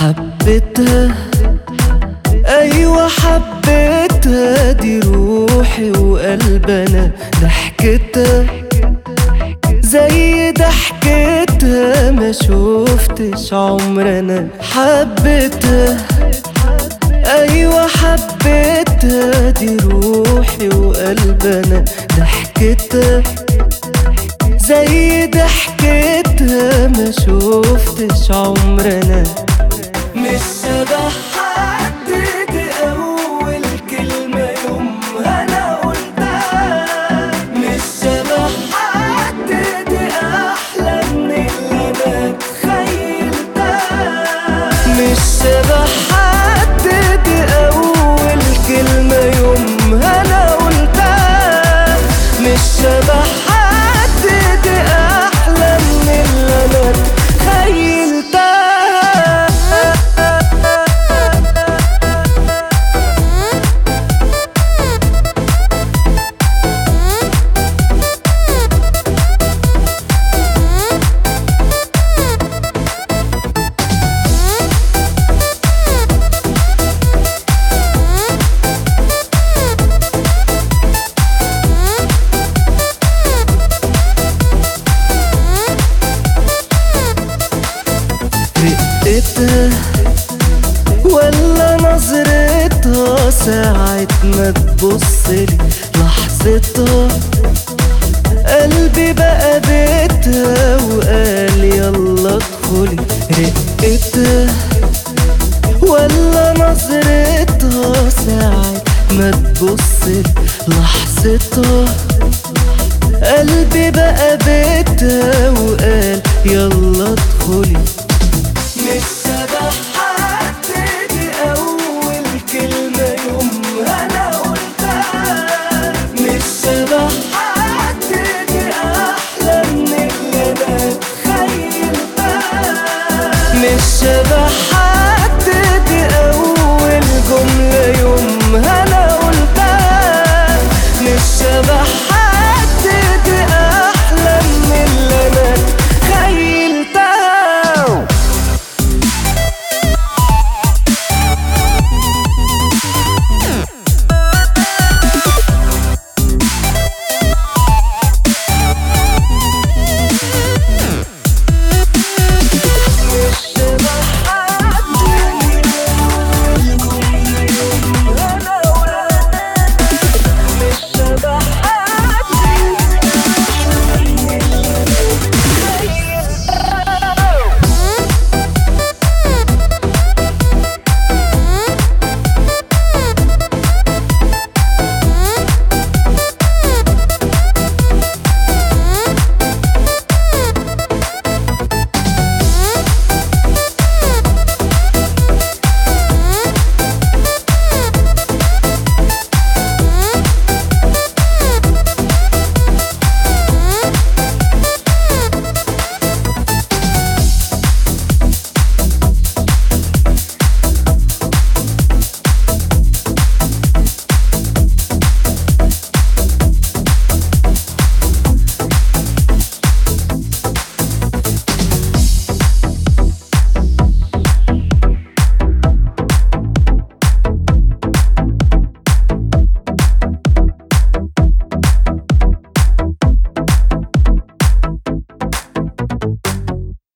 حبيتها ايوه حبيتها دي روحي وقلبنا ضحكتها زي ضحكتها ما شوفتش عمرنا حبيتها ايوه حبيتها دي روحي وقلبنا ضحكتها زي ضحكتها ما شوفتش عمرنا مش شبه حد دي اول كلمة يومها انا قلتها مش شبه حد دي احلى من اللي انا تخيلتها مش شبه حد دي اول كلمة يومها انا قلتها مش شبه حد دي احلى من اللي انا تخيلتها رقتها ولا نظرتها ساعة ما تبصلي لحظتها قلبي بقى بيتها وقال يلا ادخلي رقتها ولا نظرتها ساعة ما تبصلي لحظتها قلبي بقى بيتها وقال يلا ادخلي مش شبه حد دي أول كلمة يومها أنا قلتها مش شبه حد دي أحلى من اللي أنا تخيلتها مش شبه حد دي أول جملة يومها أنا قلتها مش شبه حد